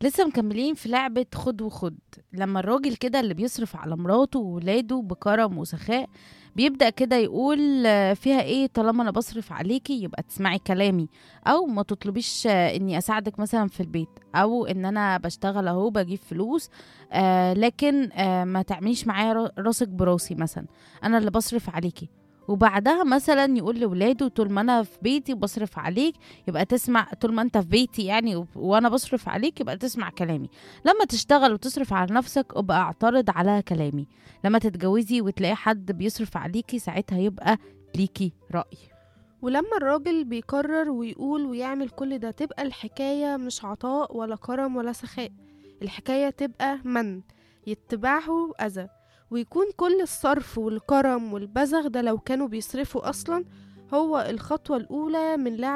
لسه مكملين في لعبة خد وخد لما الراجل كده اللي بيصرف على مراته وولاده بكرم وسخاء بيبدأ كده يقول آه، فيها ايه طالما انا بصرف عليكي يبقى تسمعي كلامي او ما تطلبيش آه، اني اساعدك مثلا في البيت او ان انا بشتغل اهو بجيب فلوس آه لكن آه ما تعمليش معايا را- راسك براسي مثلا انا اللي بصرف عليكي وبعدها مثلا يقول لولاده طول ما انا في بيتي بصرف عليك يبقى تسمع طول ما انت في بيتي يعني و- وانا بصرف عليك يبقى تسمع كلامي لما تشتغل وتصرف على نفسك ابقى اعترض على كلامي لما تتجوزي وتلاقي حد بيصرف عليكي ساعتها يبقى ليكي رأي ولما الراجل بيقرر ويقول ويعمل كل ده تبقى الحكاية مش عطاء ولا كرم ولا سخاء الحكاية تبقى من يتبعه أذى ويكون كل الصرف والكرم والبذخ ده لو كانوا بيصرفوا أصلا هو الخطوة الأولى من لعب